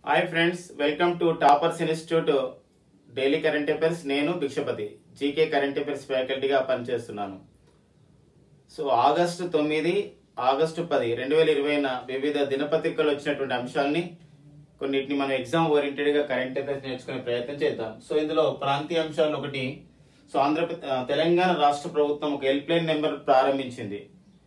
hi friends welcome to toppers institute daily current affairs నేను Bhikshapati GK current affairs ఫ్యాకల్టీగా పనిచేస్తున్నాను so August తొమ్మిది August పది రెండు వేల ఇరవైన వివిధ దినపత్రికలు వచ్చినటువంటి అంశాలని కొన్నిటిని మనం ఎగ్జామ్ ఓరియంటెడ్ గా కరెంట్ అఫైర్స్ నేర్చుకునే ప్రయత్నం చేద్దాం సో ఇందులో ప్రాంతీయ అంశాలు ఒకటి సో ఆంధ్రప్రదేశ్ తెలంగాణ రాష్ట్ర ప్రభుత్వం ఒక హెల్ప్ లైన్ నెంబర్ ప్రారంభించింది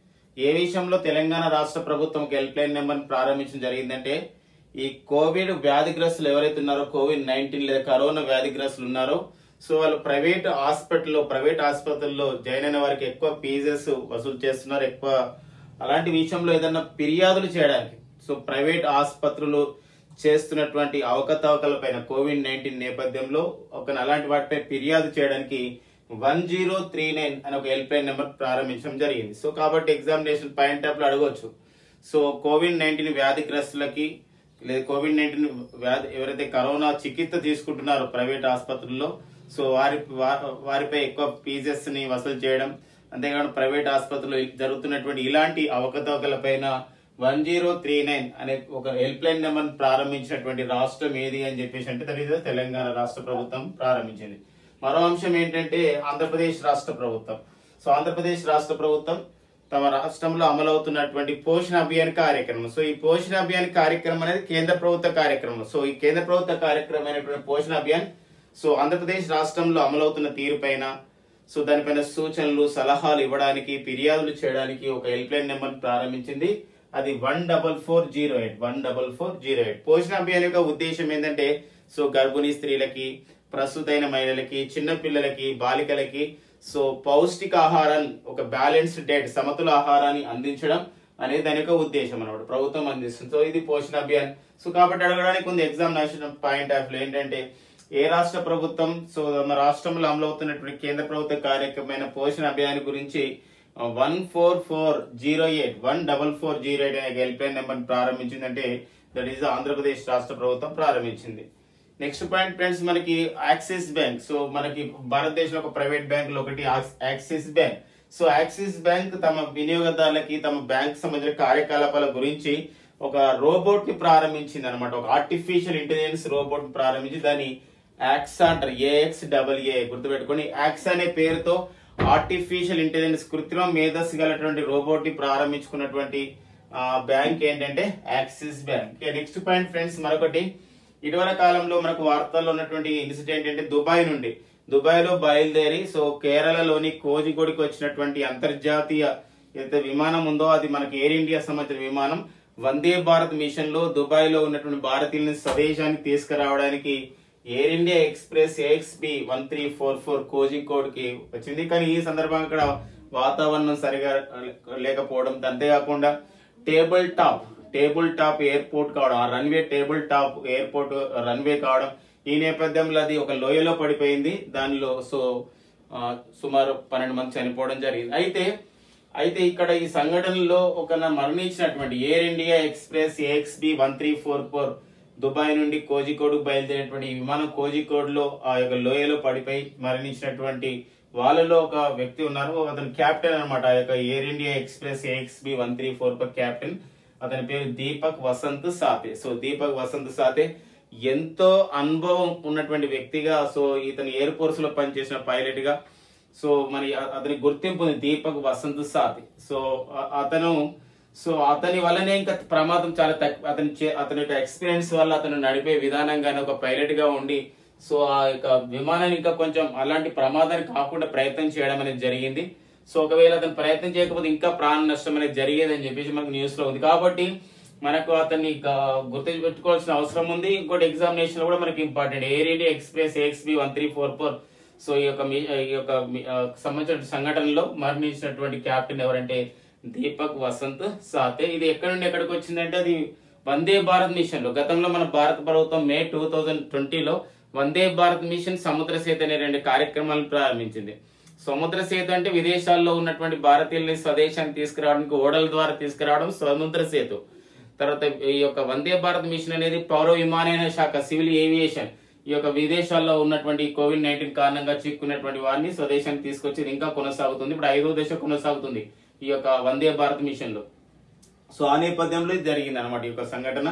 ఏ విషయంలో తెలంగాణ రాష్ట్ర ప్రభుత్వం ఒక హెల్ప్ లైన్ నెంబర్ ప్రారంభించడం జరిగిందంటే ఈ కోవిడ్ వ్యాధిగ్రస్తులు ఎవరైతే ఉన్నారో కోవిడ్ నైన్టీన్ లేదా కరోనా వ్యాధిగ్రస్తులు ఉన్నారో సో వాళ్ళు ప్రైవేట్ హాస్పిటల్లో ప్రైవేట్ ఆసుపత్రుల్లో జాయిన్ అయిన వారికి ఎక్కువ ఫీజెస్ వసూలు చేస్తున్నారు ఎక్కువ అలాంటి విషయంలో ఏదైనా ఫిర్యాదులు చేయడానికి సో ప్రైవేట్ ఆసుపత్రులు చేస్తున్నటువంటి అవకతవకల పైన కోవిడ్ నైన్టీన్ నేపథ్యంలో ఒక అలాంటి వాటిపై ఫిర్యాదు చేయడానికి వన్ జీరో త్రీ నైన్ అనే ఒక హెల్ప్ లైన్ నెంబర్ ప్రారంభించడం జరిగింది సో కాబట్టి ఎగ్జామినేషన్ పాయింట్ ఆఫ్ లో అడగవచ్చు సో కోవిడ్ నైన్టీన్ వ్యాధిగ్రస్తులకి లేదా కోవిడ్ నైన్టీన్ వ్యాధి ఎవరైతే కరోనా చికిత్స తీసుకుంటున్నారో ప్రైవేట్ ఆసుపత్రుల్లో సో వారి వా- వారిపై ఎక్కువ ఫీజెస్ ని వసూలు చేయడం అంతేకాకుండా ప్రైవేట్ ఆసుపత్రుల్లో జరుగుతున్నటువంటి ఇలాంటి అవకతవకల పైన వన్ జీరో త్రీ నైన్ అనే ఒక హెల్ప్ లైన్ నెంబర్ ప్రారంభించినటువంటి రాష్ట్రం ఏది అని చెప్పేసి అంటే that is తెలంగాణ రాష్ట్ర ప్రభుత్వం ప్రారంభించింది మరో అంశం ఏంటంటే ఆంధ్రప్రదేశ్ రాష్ట్ర ప్రభుత్వం సో ఆంధ్రప్రదేశ్ రాష్ట్ర ప్రభుత్వం తమ రాష్ట్రంలో అమలవుతున్నటువంటి పోషణ అభియాన్ కార్యక్రమం సో ఈ పోషణ అభియాన్ కార్యక్రమం అనేది కేంద్ర ప్రభుత్వ కార్యక్రమం సో ఈ కేంద్ర ప్రభుత్వ కార్యక్రమం అయినటువంటి పోషణ అభియాన్ సో ఆంధ్రప్రదేశ్ రాష్ట్రంలో అమలవుతున్న తీరుపైన సో దానిపైన సూచనలు సలహాలు ఇవ్వడానికి ఫిర్యాదులు చేయడానికి ఒక హెల్ప్ లైన్ నెంబర్ ప్రారంభించింది అది one double four zero eight one double four zero eight Poshan Abhiyan యొక్క ఉద్దేశం ఏంటంటే సో గర్భిణీ స్త్రీలకి ప్రస్తుతైన మహిళలకి చిన్న పిల్లలకి బాలికలకి సో పౌష్టిక ఆహారాన్ని ఒక బ్యాలెన్స్డ్ డైట్ సమతుల ఆహారాన్ని అందించడం అనేది దాని యొక్క ఉద్దేశం అనమాట ప్రభుత్వం అందిస్తుంది సో ఇది పోషణ అభియాన్ సో కాబట్టి అడగడానికి ఉంది ఎగ్జామినేషన్ పాయింట్ ఆఫ్ వ్యూ ఏంటంటే ఏ రాష్ట్ర ప్రభుత్వం సో మన రాష్ట్రంలో అమలవుతున్నటువంటి కేంద్ర ప్రభుత్వ కార్యక్రమమైన పోషణ అభియాన్ గురించి one four four zero eight one double four zero eight అనే హెల్ప్ లైన్ నెంబర్ ప్రారంభించిందంటే దట్ ఈస్ ఆంధ్రప్రదేశ్ రాష్ట్ర ప్రభుత్వం ప్రారంభించింది నెక్స్ట్ పాయింట్ ఫ్రెండ్స్ మనకి యాక్సిస్ బ్యాంక్ సో మనకి భారతదేశంలో ఒక ప్రైవేట్ బ్యాంకులు ఒకటి యాక్స్- Axis bank so Axis bank తమ వినియోగదారులకి తమ బ్యాంక్ సంబంధించిన కార్యకలాపాల గురించి ఒక రోబోట్ ని ప్రారంభించింది అనమాట ఒక ఆర్టిఫిషియల్ ఇంటెలిజెన్స్ రోబోట్ ని ప్రారంభించి దాన్ని యాక్సా అంటారు ఏఎక్స్ డబల్ ఏ గుర్తుపెట్టుకోండి యాక్స్ అనే పేరుతో ఆర్టిఫిషియల్ ఇంటెలిజెన్స్ కృత్రిమ మేధస్సు గలటువంటి రోబోట్ ని ప్రారంభించుకున్నటువంటి ఆ, బ్యాంక్ ఏంటంటే Axis bank next point friends మరొకటి ఇటీవల కాలంలో మనకు వార్తల్లో ఉన్నటువంటి ఇన్సిడెంట్ ఏంటంటే దుబాయ్ నుండి దుబాయ్ లో బయలుదేరి సో కేరళలోని కోజికోడికి వచ్చినటువంటి అంతర్జాతీయ ఏదైతే విమానం ఉందో అది మనకి ఎయిర్ ఇండియా సంబంధించిన విమానం వందే భారత్ మిషన్ లో దుబాయ్ లో ఉన్నటువంటి భారతీయులను స్వదేశానికి తీసుకురావడానికి Air India Express AXB one three four four Kozhikode కి వచ్చింది కానీ ఈ సందర్భంగా ఇక్కడ వాతావరణం సరిగా లేకపోవడం అంతేకాకుండా table top table top airport కావడం ఆ runway table top airport runway కావడం ఈ నేపథ్యంలో అది ఒక లోయలో పడిపోయింది దానిలో సో ఆ, సుమారు పన్నెండు మంది చనిపోవడం జరిగింది అయితే అయితే ఇక్కడ ఈ సంఘటనలో ఒక మరణించినటువంటి Air India Express AXB one three four four Dubai నుండి కోజికోడ్ బయలుదేరినటువంటి ఈ విమానం కోజికోడ్ లో ఆ యొక్క లోయలో పడిపోయి మరణించినటువంటి వాళ్ళలో ఒక వ్యక్తి ఉన్నారు అతను క్యాప్టెన్ అన్నమాట ఆ యొక్క Air India Express AXB one three four four captain అతని పేరు దీపక్ వసంత్ సాతే సో దీపక్ వసంత్ సాతే ఎంతో అనుభవం ఉన్నటువంటి వ్యక్తిగా సో ఇతను ఎయిర్ ఫోర్స్ లో పనిచేసిన పైలట్ గా సో మరి అ- అతని గుర్తింపు ఉంది దీపక్ వసంత్ సాతి సో అ- అతను సో అతని వల్లనే ఇంకా ప్రమాదం చాలా తక్కువ అతని చే- అతని యొక్క ఎక్స్పీరియన్స్ వల్ల అతను నడిపే విధానంగానే ఒక పైలట్ గా ఉండి సో ఆ యొక్క విమానాన్ని ఇంకా కొంచెం అలాంటి ప్రమాదానికి కాకుండా ప్రయత్నం చేయడం అనేది జరిగింది సో ఒకవేళ అతను ప్రయత్నం చేయకపోతే ఇంకా ప్రాణ నష్టం అనేది జరిగేది అని చెప్పేసి మనకు న్యూస్ లో ఉంది కాబట్టి మనకు అతన్ని గుర్తు పెట్టుకోవాల్సిన అవసరం ఉంది ఇంకోటి ఎగ్జామినేషన్ లో కూడా మనకి important Air India Express XB one three four four so ఈ యొక్క మీ- ఈ యొక్క మీ- ఆ, సంబంధించిన సంఘటనలో మరణించినటువంటి క్యాప్టెన్ ఎవరంటే దీపక్ వసంత్ సాతే ఇది ఎక్కడి నుండి ఎక్కడికి వచ్చిందంటే అది వందే భారత్ మిషన్ లో గతంలో మన భారత ప్రభుత్వం మే టూ థౌజండ్ ట్వంటీలో వందే భారత్ మిషన్ సముద్ర సేతు అనే రెండు కార్యక్రమాలను ప్రారంభించింది సముద్ర సేతు అంటే విదేశాల్లో ఉన్నటువంటి భారతీయుల్ని స్వదేశానికి తీసుకురావడానికి ఓడల ద్వారా తీసుకురావడం సముద్ర సేతు తర్వాత ఈ యొక్క వందే భారత్ మిషన్ అనేది పౌర విమానయాన శాఖ సివిల్ ఏవియేషన్ ఈ యొక్క విదేశాల్లో ఉన్నటువంటి కోవిడ్ నైన్టీన్ కారణంగా చిక్కున్నటువంటి వారిని స్వదేశానికి తీసుకొచ్చి ఇది ఇంకా కొనసాగుతుంది ఇప్పుడు ఐదో దశ కొనసాగుతుంది ఈ యొక్క వందే భారత్ మిషన్ లో సో ఆ నేపథ్యంలో ఇది జరిగింది అనమాట ఈ యొక్క సంఘటన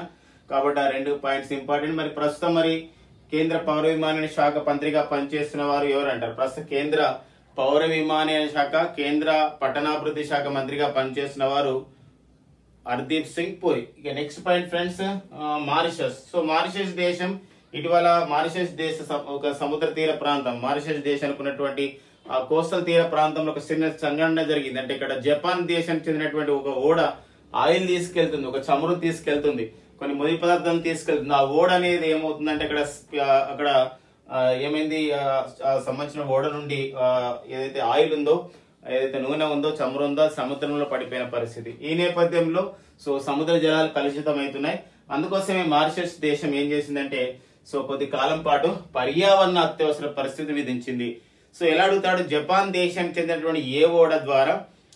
కాబట్టి ఆ రెండు పాయింట్స్ ఇంపార్టెంట్ మరి ప్రస్తుతం మరి కేంద్ర పౌర విమానయాన శాఖ మంత్రిగా పనిచేస్తున్న వారు ఎవరు అంటారు ప్రస్తుతం కేంద్ర పౌర విమానయాన శాఖ కేంద్ర పట్టణాభివృద్ధి శాఖ మంత్రిగా పనిచేస్తున్న వారు హర్దీప్ సింగ్ పూరి ఇక next point friends Mauritius so Mauritius దేశం ఇటీవల మారిషస్ దేశ స- ఒక సముద్ర తీర ప్రాంతం మారిషస్ దేశానికి ఉన్నటువంటి ఆ కోస్టల్ తీర ప్రాంతంలో ఒక చిన్న సంఘటన జరిగింది అంటే ఇక్కడ జపాన్ దేశానికి చెందినటువంటి ఒక ఓడ ఆయిల్ తీసుకెళ్తుంది ఒక చమురు తీసుకెళ్తుంది కొన్ని ముడి పదార్థాలు తీసుకెళ్తుంది ఆ ఓడ అనేది ఏమవుతుందంటే అక్కడ స్- ఆ, అక్కడ ఆ, ఏమైంది ఆ, ఆ సంబంధించిన ఓడ నుండి ఆ, ఏదైతే ఆయిల్ ఉందో ఏదైతే నూనె ఉందో చమురు ఉందో అది సముద్రంలో పడిపోయిన పరిస్థితి ఈ నేపథ్యంలో సో సముద్ర జలాలు కలుషితం అవుతున్నాయి అందుకోసమే మారిషస్ దేశం ఏం చేసిందంటే సో కొద్ది కాలం పాటు పర్యావరణ అత్యవసర పరిస్థితి విధించింది సో ఎలా అడుగుతాడు జపాన్ దేశానికి చెందినటువంటి ఏ ఓడ ద్వారా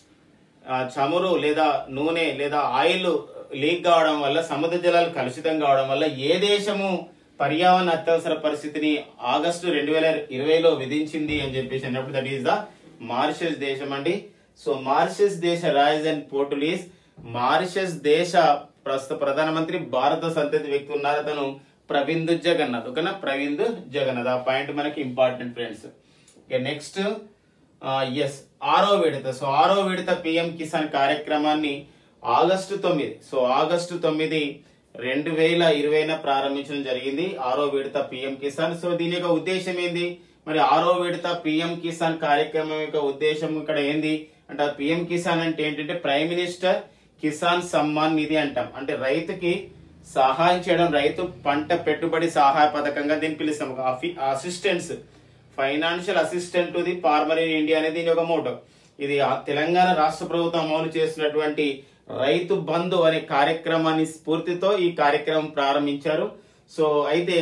ఆ, చమురు లేదా నూనె లేదా ఆయిల్ లీక్ కావడం వల్ల సముద్ర జలాలు కలుషితం కావడం వల్ల ఏ దేశము పర్యావరణ అత్యవసర పరిస్థితిని ఆగస్టు రెండు వేల ఇరవైలో విధించింది అని చెప్పేసి అన్నప్పుడు దట్ ఈస్ ద మారిషస్ దేశం అండి సో మారిషస్ దేశ రాజధాని పోర్టులీస్ మారిషస్ దేశ ప్రస్తుత ప్రధానమంత్రి భారత సంతతి వ్యక్తి ఉన్నారు అతను ప్రవింద్ జగన్నాథ్ ఓకేనా ప్రవింద్ జగన్నాథ్ ఆ పాయింట్ మనకి ఇంపార్టెంట్ ఫ్రెండ్స్ ఇక నెక్స్ట్ ఎస్ ఆరో విడత సో ఆరో విడత పిఎం కిసాన్ కార్యక్రమాన్ని ఆగస్టు తొమ్మిది సో ఆగస్టు తొమ్మిది రెండు వేల ఇరవైన ప్రారంభించడం జరిగింది ఆరో విడత పిఎం కిసాన్ సో దీని యొక్క ఉద్దేశం ఏంది మరి ఆరో విడత పిఎం కిసాన్ కార్యక్రమం యొక్క ఉద్దేశం ఇక్కడ ఏంది అంటే ఆ పిఎం కిసాన్ అంటే ఏంటంటే ప్రైమ్ మినిస్టర్ కిసాన్ సమ్మాన్ నిధి అంటాం అంటే రైతుకి సహాయం చేయడం రైతు పంట పెట్టుబడి సహాయ పథకంగా దీన్ని పిలుస్తాం ఒక assistants financial assistant to the farmer in India అనేది దీని ఒక మోటో ఇది ఆ తెలంగాణ రాష్ట్ర ప్రభుత్వం అమలు చేస్తున్నటువంటి రైతు బంధు అనే కార్యక్రమాన్ని స్ఫూర్తితో ఈ కార్యక్రమం ప్రారంభించారు సో అయితే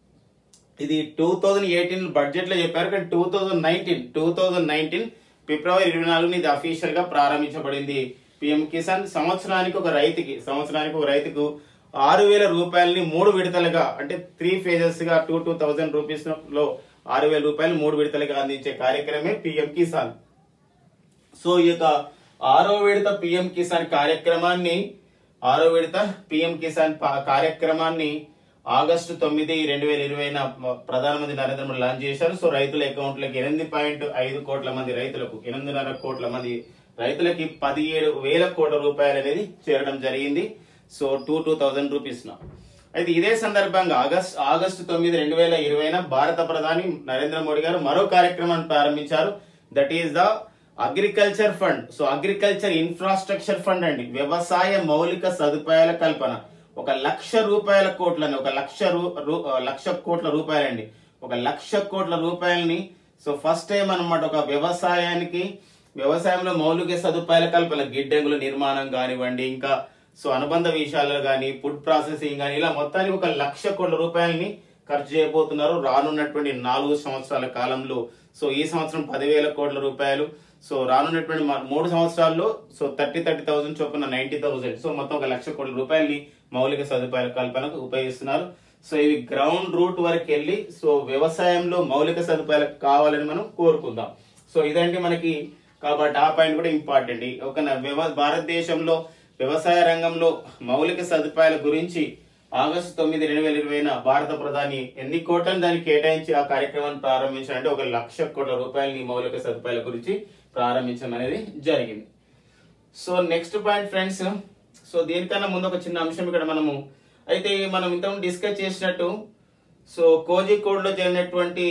ఇది టూ థౌజండ్ ఎయిటీన్ బడ్జెట్ లో చెప్పారు కానీ two thousand nineteen two thousand nineteen ఫిబ్రవరి ఇరవై నాలుగుని ఇది అఫీషియల్ గా ప్రారంభించబడింది పిఎం కిసాన్ సంవత్సరానికి ఒక రైతుకి సంవత్సరానికి ఒక రైతుకు ఆరు వేల రూపాయలని మూడు విడతలుగా అంటే త్రీ ఫేజెస్ గా టూ టూ థౌజండ్ రూపీస్ లో ఆరు వేల రూపాయలు మూడు విడతలుగా అందించే కార్యక్రమే పిఎం కిసాన్ సో ఈ యొక్క ఆరో విడత పిఎం కిసాన్ కార్యక్రమాన్ని ఆరో విడత పిఎం కిసాన్ పా- కార్యక్రమాన్ని ఆగస్టు తొమ్మిది రెండు వేల ఇరవైన ప్రధానమంత్రి నరేంద్ర మోడీ లాంచ్ చేశారు సో రైతుల అకౌంట్లకి ఎనిమిది పాయింట్ ఐదు కోట్ల మంది రైతులకు ఎనిమిదిన్నర కోట్ల మంది రైతులకి పదిహేడు వేల కోట్ల రూపాయలు అనేది చేరడం జరిగింది so two two thousand rupees నా అయితే ఇదే సందర్భంగా ఆగస్ట్ ఆగస్టు తొమ్మిది రెండు వేల ఇరవైన భారత ప్రధాని నరేంద్ర మోడీ గారు మరో కార్యక్రమాన్ని ప్రారంభించారు that is the agriculture fund so agriculture infrastructure fund అండి వ్యవసాయ మౌలిక సదుపాయాల కల్పన ఒక లక్ష రూపాయల కోట్లని ఒక లక్ష రూ- రూ- లక్ష కోట్ల రూపాయలండి ఒక లక్ష కోట్ల రూపాయలని సో ఫస్ట్ టైం అన్నమాట ఒక వ్యవసాయానికి వ్యవసాయంలో మౌలిక సదుపాయాల కల్పన గిడ్డంగుల నిర్మాణం కానివ్వండి ఇంకా సో అనుబంధ విషయాలు కానీ ఫుడ్ ప్రాసెసింగ్ కానీ ఇలా మొత్తానికి ఒక లక్ష కోట్ల రూపాయలని ఖర్చు చేయబోతున్నారు రానున్నటువంటి నాలుగు సంవత్సరాల కాలంలో సో ఈ సంవత్సరం పదివేల కోట్ల రూపాయలు సో రానున్నటువంటి మ- మూడు సంవత్సరాల్లో సో థర్టీ థర్టీ థౌసండ్ చొప్పున నైన్టీ థౌసండ్ సో మొత్తం ఒక లక్ష కోట్ల రూపాయలని మౌలిక సదుపాయాల కల్పనకు ఉపయోగిస్తున్నారు సో ఇవి గ్రౌండ్ రూట్ వరకు వెళ్ళి సో వ్యవసాయంలో మౌలిక సదుపాయాలు కావాలని మనం కోరుకుందాం సో ఇదంటే మనకి కాబట్టి ఆ పాయింట్ కూడా ఇంపార్టెంట్ ఒక న- వ్యవ- భారతదేశంలో వ్యవసాయ రంగంలో మౌలిక సదుపాయాల గురించి ఆగస్టు తొమ్మిది రెండు వేల ఇరవైన భారత ప్రధాని ఎన్ని కోట్లను దానికి కేటాయించి ఆ కార్యక్రమాన్ని ప్రారంభించారంటే ఒక లక్ష కోట్ల రూపాయలని మౌలిక సదుపాయాల గురించి ప్రారంభించడం అనేది జరిగింది so next point friends so దీనికన్నా ముందు ఒక చిన్న అంశం ఇక్కడ మనము అయితే మనం ఇంతకుముందు డిస్కస్ చేసినట్టు సో కోజికోడ్ లో జరిగినటువంటి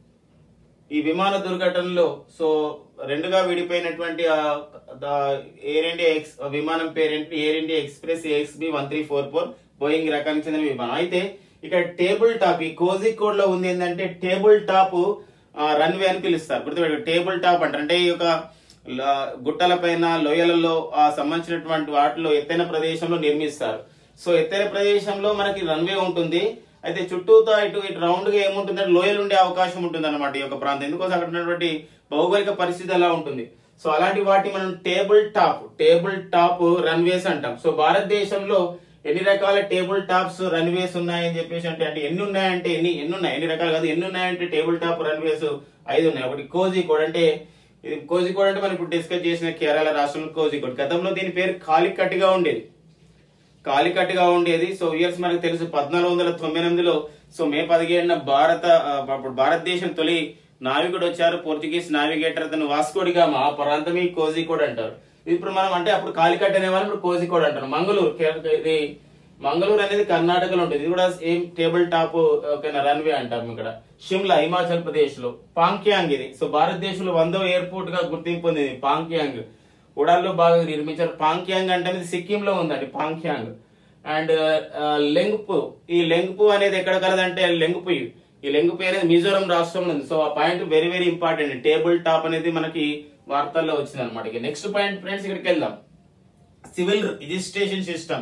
ఈ విమాన దుర్ఘటనలో సో రెండుగా విడిపోయినటువంటి ఆ ద- ఎయిర్ ఇండియా ఎక్స్ విమానం పేరేంటి Air India Express XB one three four four Boeing రకానికి చెందిన విమానం అయితే ఇక్కడ టేబుల్ టాప్ ఈ కోజికోడ్ లో ఉంది ఏంటంటే టేబుల్ టాప్ రన్వే అని పిలుస్తారు గుర్తుపెట్టు టేబుల్ టాప్ అంటారు అంటే ఈ యొక్క ల- గుట్టల పైన లోయలలో ఆ సంబంధించినటువంటి వాటిలో ఎత్తైన ప్రదేశంలో నిర్మిస్తారు సో ఎత్తైన ప్రదేశంలో మనకి రన్వే ఉంటుంది అయితే చుట్టూతో ఇటు ఇటు రౌండ్ గా ఏముంటుందంటే లోయలు ఉండే అవకాశం ఉంటుంది అనమాట ఈ యొక్క ప్రాంతం ఎందుకోసం అక్కడ ఉన్నటువంటి భౌగోళిక పరిస్థితి అలా ఉంటుంది సో అలాంటి వాటి మనం table top table top runways అంటాం సో భారతదేశంలో ఎన్ని రకాల టేబుల్ టాప్స్ రన్వేస్ ఉన్నాయని చెప్పేసి అంటే అంటే ఎన్ని ఉన్నాయంటే ఎన్ని ఎన్ని ఉన్నాయి ఎన్ని రకాలు కాదు ఎన్ని ఉన్నాయంటే టేబుల్ టాప్ రన్వేస్ ఐదు ఉన్నాయి ఒకటి కోజికోడ్ అంటే ఇది కోజికోడ్ అంటే మనం ఇప్పుడు డిస్కస్ చేసిన కేరళ రాష్ట్రంలో కోజికోడ్ గతంలో దీని పేరు కాలికట్టుగా ఉండేది కాలికట్టుగా ఉండేది సో ఇయర్స్ మనకు తెలుసు పద్నాలుగు వందల తొంభై ఎనిమిదిలో సో మే పదిహేడున భారత ఆ, అప్పుడు భారతదేశం తొలి నావికుడు వచ్చారు పోర్చుగీస్ నావిగేటర్ అతను వాస్కోడిగామా ఆ ప్రాంతమే కోజికోడ్ అంటారు ఇప్పుడు మనం అంటే అప్పుడు కాలికట్ అనే వాళ్ళు ఇప్పుడు కోజికోడ్ అంటారు మంగళూరు కే- ఇది మంగళూరు అనేది కర్ణాటకలో ఉంటుంది ఇది కూడా ఏం టేబుల్ టాప్ రన్వే అంటాం ఇక్కడ షిమ్లా హిమాచల్ ప్రదేశ్ లో పాంక్యాంగ్ ఇది సో భారతదేశంలో వందో ఎయిర్పోర్ట్ గా గుర్తింపు పొందింది పాంక్యాంగ్ ఉడాల్లో బాగా నిర్మించారు పాంక్యాంగ్ అంటే ఇది సిక్కిం లో ఉందండి పాంక్యాంగ్ అండ్ లెంగ్పు ఈ లెంగ్పు అనేది ఎక్కడ కలదంటే లెంగ్పు ఈ లెంగ్పు అనేది మిజోరం రాష్ట్రంలో ఉంది సో ఆ point very very important table top అనేది మనకి వార్తల్లో వచ్చింది అనమాట నెక్స్ట్ పాయింట్ ఫ్రెండ్స్ ఇక్కడికి వెళ్దాం సివిల్ రిజిస్ట్రేషన్ సిస్టమ్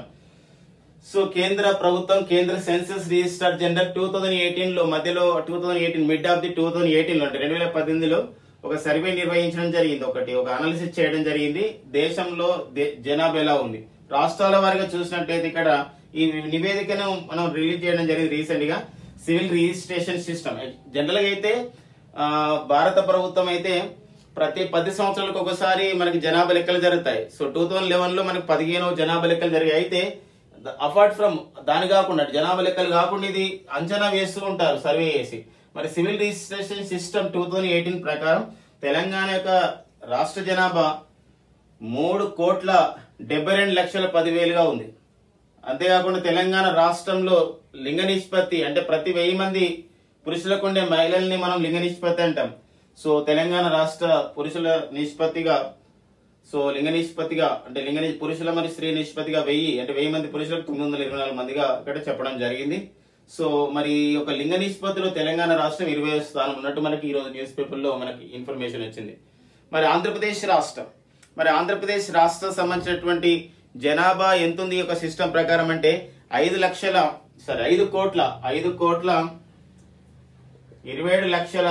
సో కేంద్ర ప్రభుత్వం కేంద్ర census register general two thousand eighteen లో మధ్యలో two thousand eighteen mid of the two thousand eighteen లో అంటే రెండు వేల పద్దెనిమిదిలో ఒక సర్వే నిర్వహించడం జరిగింది ఒకటి ఒక అనాలిసిస్ చేయడం జరిగింది దేశంలో దే- జనాభా ఎలా ఉంది రాష్ట్రాల వారిగా చూసినట్లయితే ఇక్కడ ఈ నివేదికను మనం రిలీజ్ చేయడం జరిగింది రీసెంట్ గా సివిల్ రిజిస్ట్రేషన్ సిస్టమ్ జనరల్ గా అయితే ఆ, భారత ప్రభుత్వం అయితే ప్రతి పది సంవత్సరాలకు ఒకసారి మనకి జనాభా లెక్కలు జరుగుతాయి సో టూ థౌజండ్ లెవెన్ లో మనకి పదిహేను జనాభా లెక్కలు జరిగాయి అయితే అపార్ట్ ఫ్రమ్ దాని కాకుండా జనాభా లెక్కలు కాకుండా ఇది అంచనా వేస్తూ ఉంటారు సర్వే చేసి మరి civil registration system two thousand eighteen ప్రకారం తెలంగాణ యొక్క రాష్ట్ర జనాభా మూడు కోట్ల డెబ్బై రెండు లక్షల పదివేలుగా ఉంది అంతేకాకుండా తెలంగాణ రాష్ట్రంలో లింగ నిష్పత్తి అంటే ప్రతి వెయ్యి మంది పురుషులకు ఉండే మహిళల్ని మనం లింగ నిష్పత్తి అంటాం సో తెలంగాణ రాష్ట్ర పురుషుల నిష్పత్తిగా సో లింగ నిష్పత్తిగా అంటే లింగ ని- పురుషుల మరియు స్త్రీ నిష్పత్తిగా వెయ్యి అంటే వెయ్యి మంది పురుషులకు తొమ్మిది వందల ఇరవై నాలుగు మందిగా ఇక్కడ చెప్పడం జరిగింది సో మరి ఈ యొక్క లింగ నిష్పత్తిలో తెలంగాణ రాష్ట్రం ఇరవై స్థానం ఉన్నట్టు మనకి ఈ రోజు న్యూస్ పేపర్ లో మనకి ఇన్ఫర్మేషన్ వచ్చింది మరి ఆంధ్రప్రదేశ్ రాష్ట్రం మరి ఆంధ్రప్రదేశ్ రాష్ట్రం సంబంధించినటువంటి జనాభా ఎంత ఉంది ఈ యొక్క సిస్టమ్ ప్రకారం అంటే ఐదు లక్షల సరే ఐదు కోట్ల ఐదు కోట్ల ఇరవై ఏడు లక్షల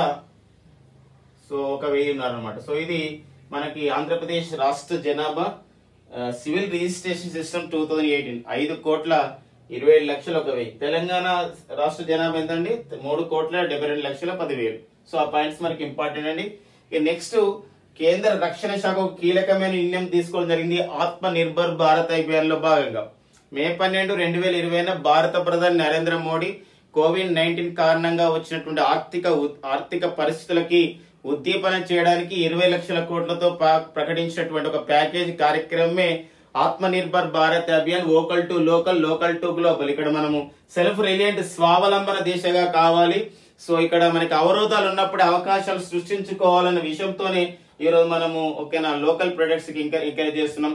సో ఒక వెయ్యి ఉన్నారనమాట సో ఇది మనకి ఆంధ్రప్రదేశ్ రాష్ట్ర జనాభా ఆ, civil registration system two thousand eighteen ఐదు కోట్ల ఇరవై ఏడు లక్షల ఒక వెయ్యి తెలంగాణ రాష్ట్ర జనాభా ఎంత అండి మూడు కోట్ల డెబ్బై రెండు లక్షల పదివేలు సో ఆ పాయింట్స్ మనకి ఇంపార్టెంట్ అండి ఇక నెక్స్ట్ కేంద్ర రక్షణ శాఖ ఒక కీలకమైన నిర్ణయం తీసుకోవడం జరిగింది ఆత్మ నిర్భర్ భారత్ అభియాన్ లో భాగంగా మే పన్నెండు రెండు వేల ఇరవైన భారత ప్రధాని నరేంద్ర మోడీ కోవిడ్ నైన్టీన్ కారణంగా వచ్చినటువంటి ఆర్థిక ఉ- ఆర్థిక పరిస్థితులకి ఉద్దీపన చేయడానికి ఇరవై లక్షల కోట్లతో పా- ప్రకటించినటువంటి ఒక ప్యాకేజ్ కార్యక్రమమే Atma Nirbhar Bharat Abhiyan vocal to local local to global ఇక్కడ మనము సెల్ఫ్ రిలియంట్ స్వావలంబన దిశగా కావాలి సో ఇక్కడ మనకి అవరోధాలు ఉన్నప్పుడు అవకాశాలు సృష్టించుకోవాలన్న విషయంతోనే ఈ రోజు మనము ఓకేనా లోకల్ ప్రొడక్ట్స్ కి ఇంకా ఎంకరేజ్ చేస్తున్నాం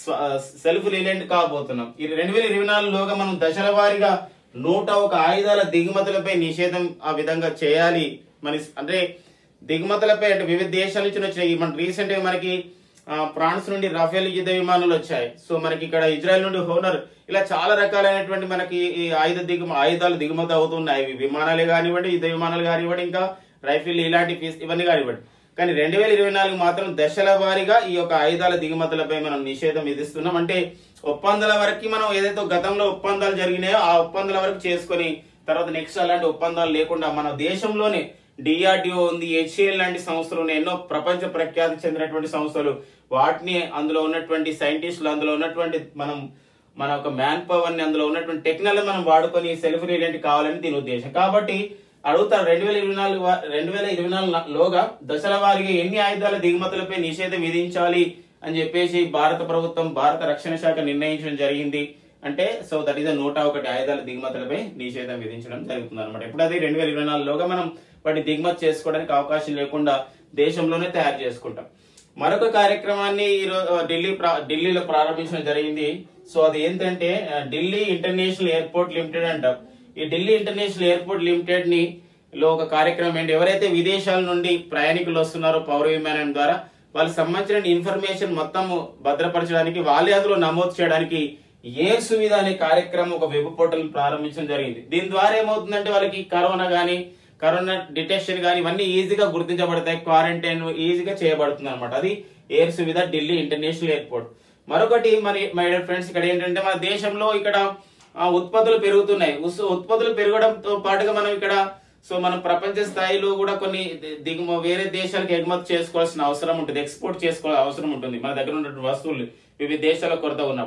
సెల్ఫ్ రిలయంట్ కాబోతున్నాం ఈ రెండు వేల ఇరవై నాలుగులోగా మనం దశల వారీగా నూట ఒక ఆయుధాల దిగుమతులపై నిషేధం ఆ విధంగా చేయాలి మన అంటే దిగుమతులపై అంటే వివిధ దేశాల నుంచి వచ్చినాయి మన రీసెంట్ గా మనకి ఆ, ఫ్రాన్స్ నుండి రఫేల్ యుద్ధ విమానాలు వచ్చాయి సో మనకి ఇక్కడ ఇజ్రాయెల్ నుండి హోనర్ ఇలా చాలా రకాలైనటువంటి మనకి ఈ ఆయుధ దిగుమ ఆయుధాలు దిగుమతి అవుతున్నాయి ఇవి విమానాలే కానివ్వండి యుద్ధ విమానాలు కానివ్వండి ఇంకా రైఫిల్ ఇలాంటి పీస్ ఇవన్నీ కానివ్వండి కానీ రెండు వేల ఇరవై నాలుగు మాత్రం దశల వారీగా ఈ యొక్క ఆయుధాల దిగుమతులపై మనం నిషేధం విధిస్తున్నాం అంటే ఒప్పందాల వరకు మనం ఏదైతే గతంలో ఒప్పందాలు జరిగినాయో ఆ ఒప్పందాల వరకు చేసుకొని తర్వాత నెక్స్ట్ అలాంటి ఒప్పందాలు లేకుండా మన దేశంలోనే డిఆర్డిఓ ఉంది హెచ్ఏఎల్ లాంటి సంస్థలు ఉన్నాయి ఎన్నో ప్రపంచ ప్రఖ్యాతి చెందినటువంటి సంస్థలు వాటిని అందులో ఉన్నటువంటి సైంటిస్టులు అందులో ఉన్నటువంటి మనం మన ఒక మ్యాన్ పవర్ ని అందులో ఉన్నటువంటి టెక్నాలజీ మనం వాడుకొని సెల్ఫ్ రిలేటెడ్ కావాలని దీని ఉద్దేశం కాబట్టి అడుగుతారు రెండు వేల ఇరవై నాలుగు వా- రెండు వేల ఇరవై నాలుగు లోగా దశల వారీగా ఎన్ని ఆయుధాల దిగుమతులపై నిషేధం విధించాలి అని చెప్పేసి భారత ప్రభుత్వం భారత రక్షణ శాఖ నిర్ణయించడం జరిగింది అంటే సో దట్ ఈస్ నూట ఒకటి ఆయుధాల దిగుమతులపై నిషేధం విధించడం జరుగుతుంది అనమాట ఇప్పుడు అది రెండు వేల ఇరవై నాలుగులోగా మనం వాటిని దిగుమతి చేసుకోవడానికి అవకాశం లేకుండా దేశంలోనే తయారు చేసుకుంటాం మరొక కార్యక్రమాన్ని ఈరోజు ఢిల్లీ ప్రా- ఢిల్లీలో ప్రారంభించడం జరిగింది సో అది ఏంటంటే ఆ, ఢిల్లీ ఇంటర్నేషనల్ ఎయిర్పోర్ట్ లిమిటెడ్ అంటాం ఈ ఢిల్లీ ఇంటర్నేషనల్ ఎయిర్పోర్ట్ లిమిటెడ్ ని లో ఒక కార్యక్రమం ఏంటి ఎవరైతే విదేశాల నుండి ప్రయాణికులు వస్తున్నారో పౌర విమానం ద్వారా వాళ్ళకి సంబంధించిన ఇన్ఫర్మేషన్ మొత్తం భద్రపరచడానికి వాళ్ళే అందులో నమోదు చేయడానికి ఏ సువిధ అనే కార్యక్రమం ఒక వెబ్ పోర్టల్ ప్రారంభించడం జరిగింది దీని ద్వారా ఏమవుతుందంటే వాళ్ళకి కరోనా గానీ కరోనా డిటెక్షన్ కానీ ఇవన్నీ ఈజీగా గుర్తించబడతాయి క్వారంటైన్ ఈజీగా చేయబడుతుంది అనమాట అది air Suvidha Delhi international airport మరొకటి మరి మై డియర్ ఫ్రెండ్స్ ఇక్కడ ఏంటంటే మన దేశంలో ఇక్కడ ఆ, ఉత్పత్తులు పెరుగుతున్నాయి ఉస్- ఉత్పత్తులు పెరగడంతో పాటుగా మనం ఇక్కడ సో మనం ప్రపంచ స్థాయిలో కూడా కొన్ని ది- దిగుమ వేరే దేశాలకు ఎగుమతి చేసుకోవాల్సిన అవసరం ఉంటుంది ఎక్స్పోర్ట్ చేసుకోవాల్సిన అవసరం ఉంటుంది మన దగ్గర ఉన్నటువంటి వస్తువులు వివిధ దేశాల కొరత ఉన్నప్పుడు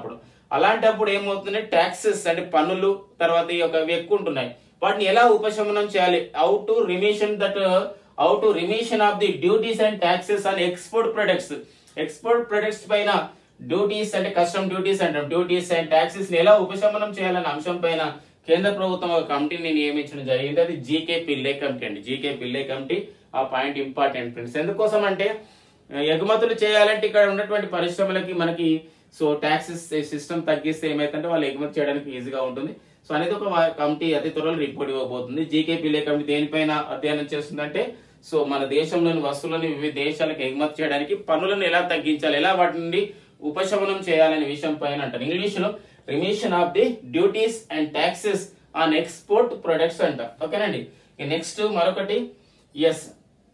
అలాంటప్పుడు ఏమవుతుంది ట్యాక్సెస్ అంటే పన్నులు తర్వాత ఈ యొక్క ఇవి ఎక్కువ ఉంటున్నాయి వాటిని ఎలా ఉపశమనం చేయాలి how to remission that how to remission of the duties and taxes on export products export products పైన డ్యూటీస్ అంటే కస్టమ్ డ్యూటీస్ అంటాం డ్యూటీస్ అండ్ ట్యాక్సెస్ ని ఎలా ఉపశమనం చేయాలనే అంశం పైన కేంద్ర ప్రభుత్వం ఒక కమిటీని నియమించడం జరిగింది అది జీకే పిల్లే కమిటీ అండి జీకే పిల్లే కమిటీ ఆ పాయింట్ ఇంపార్టెంట్ ఫ్రెండ్స్ ఎందుకోసం అంటే ఎగుమతులు చేయాలంటే ఇక్కడ ఉన్నటువంటి పరిశ్రమలకి మనకి సో ట్యాక్సెస్ సిస్టమ్ తగ్గిస్తే ఏమైతుందంటే వాళ్ళు ఎగుమతి చేయడానికి ఈజీగా ఉంటుంది సో అనేది ఒక వా- కమిటీ అతి త్వరలో రిపోర్ట్ ఇవ్వబోతుంది జీకే పిల్లే కమిటీ దేనిపైన అధ్యయనం చేస్తుందంటే సో మన దేశంలోని వస్తువులను వివిధ దేశాలకు ఎగుమతి చేయడానికి పన్నులను ఎలా తగ్గించాలి ఎలా వాటి నుండి ఉపశమనం చేయాలనే విషయం పైన అంటారు ఇంగ్లీష్ లో remission of the duties and taxes on export products అంట ఓకేనండి నెక్స్ట్ మరొకటి ఎస్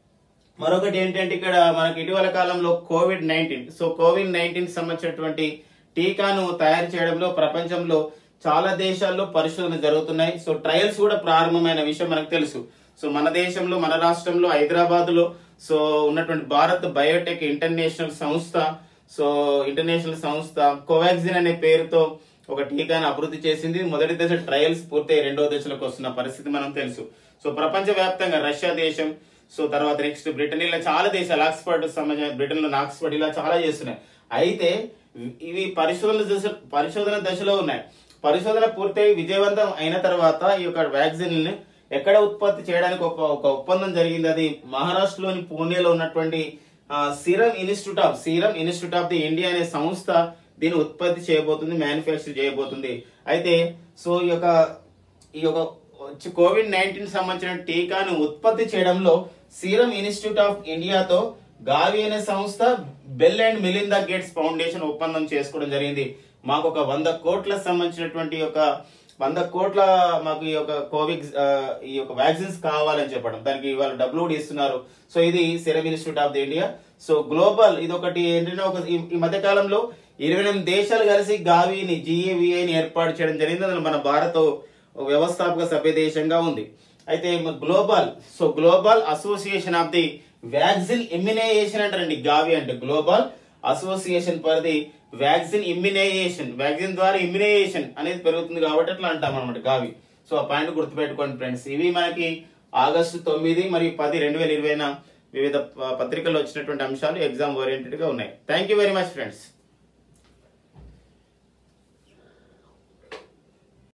మరొకటి ఏంటంటే ఇక్కడ మనకి ఇటీవల కాలంలో COVID nineteen so COVID nineteen సంబంధించినటువంటి టీకాను తయారు చేయడంలో ప్రపంచంలో చాలా దేశాల్లో పరిశోధన జరుగుతున్నాయి సో ట్రయల్స్ కూడా ప్రారంభమైన విషయం మనకు తెలుసు సో మన దేశంలో మన రాష్ట్రంలో హైదరాబాద్ లో సో ఉన్నటువంటి భారత్ బయోటెక్ ఇంటర్నేషనల్ సంస్థ సో ఇంటర్నేషనల్ సంస్థ కోవాక్సిన్ అనే పేరుతో ఒక టీకాను అభివృద్ధి చేసింది మొదటి దశ ట్రయల్స్ పూర్తయి రెండో దశలకు వస్తున్న పరిస్థితి మనం తెలుసు సో ప్రపంచ వ్యాప్తంగా రష్యా దేశం సో తర్వాత నెక్స్ట్ బ్రిటన్ ఇలా చాలా దేశాలు ఆక్స్ఫర్డ్ సంబంధించిన బ్రిటన్ లో ఆక్స్ఫర్డ్ ఇలా చాలా చేస్తున్నాయి అయితే ఇవి పరిశోధన దశ పరిశోధన దశలో ఉన్నాయి పరిశోధన పూర్తయి విజయవంతం అయిన తర్వాత ఈ యొక్క వ్యాక్సిన్ ని ఎక్కడ ఉత్పత్తి చేయడానికి ఒక ఒక ఒప్పందం జరిగింది అది మహారాష్ట్రలోని పూణేలో ఉన్నటువంటి serum institute of serum institute of the India అనే సంస్థ దీన్ని ఉత్పత్తి చేయబోతుంది మ్యానుఫ్యాక్చర్ చేయబోతుంది అయితే సో ఈ యొక్క ఈ యొక్క వచ్చి కోవిడ్ నైన్టీన్ సంబంధించిన టీకాను ఉత్పత్తి చేయడంలో సీరం ఇన్స్టిట్యూట్ ఆఫ్ ఇండియాతో గావి అనే సంస్థ Bill and Melinda Gates Foundation ఒప్పందం చేసుకోవడం జరిగింది మాకు ఒక వంద కోట్ల సంబంధించినటువంటి ఒక వంద కోట్ల మాకు ఈ యొక్క కోవిడ్ ఆ, ఈ యొక్క వ్యాక్సిన్స్ కావాలని చెప్పడం దానికి వాళ్ళు డబ్బులు కూడా ఇస్తున్నారు సో ఇది Serum Institute of the India so global ఇది ఒకటి ఏంటంటే ఒక ఈ- ఈ మధ్య కాలంలో ఇరవై ఎనిమిది దేశాలు కలిసి గావిని జిఏవిఐని ఏర్పాటు చేయడం జరిగింది అందులో మన భారత్ వ్యవస్థాపక సభ్య దేశంగా ఉంది అయితే global so global association of the vaccine immunization అంటారండి గావి అంటే global association for the vaccine immunization vaccine ద్వారా ఇమ్యునైజేషన్ అనేది పెరుగుతుంది కాబట్టి అట్లా అంటాం అనమాట గావి సో ఆ పాయింట్ గుర్తుపెట్టుకోండి ఫ్రెండ్స్ ఇవి మనకి ఆగస్టు తొమ్మిది మరియు పది రెండు వేల ఇరవై వివిధ ప- పత్రికల్లో వచ్చినటువంటి అంశాలు ఎగ్జామ్ ఓరియంటెడ్ గా ఉన్నాయి thank you very much friends